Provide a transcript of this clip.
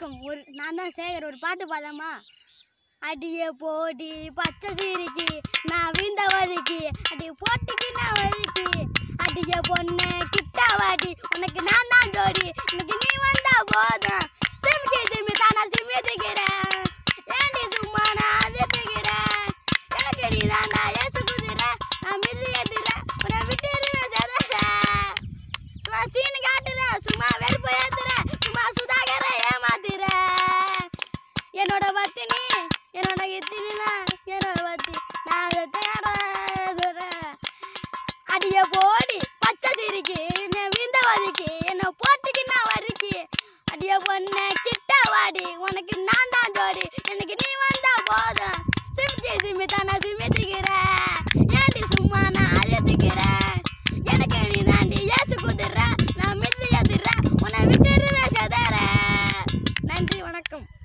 வணக்கம் ஒரு நான் தான் சேகர் ஒரு பாட்டு பாடாமா அடியே போடி பச்சை சீரிக்கு நான் வீந்த வதிக்கு அடி போட்டிக்கு நான் வதிக்கு அடியே பொண்ணு கிட்ட வாடி உனக்கு நான் தான் ஜோடி எனக்கு நீ வந்தா போதும் சிமிக்கி சிமி தானா சிமி திக்கிறேன் ஏண்டி சும்மா நான் அது திக்கிறேன் எனக்கு நீ தாண்டா ஏசு குதிரை நான் மிதி ஏத்துறேன் உன்னை விட்டுருவேன் செதறேன் சும்மா சீனு காட்டுற சும்மா வெறுப்பு ஏத்துற சும்மா சுதாகர ஏமாத்துற என்னோட பத்தினி என்னோட இத்தினி தான் என்னோட பத்தி நான் தேட அடிய போடி பச்சை சிரிக்கு என்ன விந்த வதிக்கு என்ன போட்டுக்கு நான் வடிக்கு அடிய பொண்ண கிட்ட வாடி உனக்கு நான் தான் ஜோடி எனக்கு நீ வந்தா போதும் சிமிச்சி சிமி தானே சிமித்திக்கிறேன் ஏண்டி சும்மா நான் அழுத்துக்கிறேன் எனக்கு நீ தாண்டி ஏசு குதிர நான் மிதி எதிர உன்னை விட்டுருவேன் செதற நன்றி வணக்கம்